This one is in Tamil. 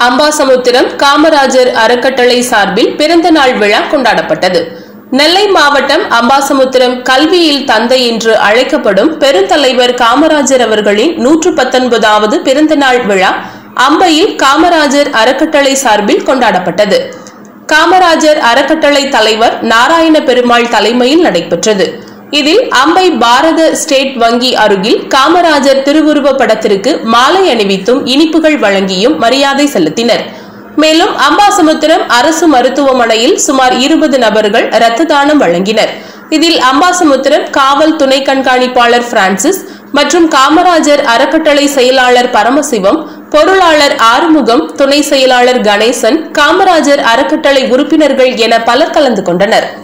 அம்பாசமுத்திரம் காமராஜர் அறக்கட்டளை சார்பில் பிறந்த நாள் விழா கொண்டாடப்பட்டது நெல்லை மாவட்டம் அம்பாசமுத்திரம் கல்வியில் தந்தை என்று அழைக்கப்படும் பெருந்தலைவர் காமராஜர் அவர்களின் நூற்று பத்தொன்பதாவது பிறந்த நாள் விழா அம்பையில் காமராஜர் அறக்கட்டளை சார்பில் கொண்டாடப்பட்டது காமராஜர் அறக்கட்டளை தலைவர் நாராயண பெருமாள் தலைமையில் நடைபெற்றது இதில் அம்பை பாரத ஸ்டேட் வங்கி அருகில் காமராஜர் திருவுருவ படத்திற்கு மாலை அணிவித்தும் இனிப்புகள் வழங்கியும் மரியாதை செலுத்தினர் மேலும் அம்பாசமுத்திரம் அரசு மருத்துவமனையில் சுமார் இருபது நபர்கள் இரத்த தானம் வழங்கினர் இதில் அம்பாசமுத்திரம் காவல் துணை கண்காணிப்பாளர் பிரான்சிஸ் மற்றும் காமராஜர் அறக்கட்டளை செயலாளர் பரமசிவம் பொருளாளர் ஆறுமுகம் துணை செயலாளர் கணேசன் காமராஜர் அறக்கட்டளை உறுப்பினர்கள் என பலர் கலந்து கொண்டனர்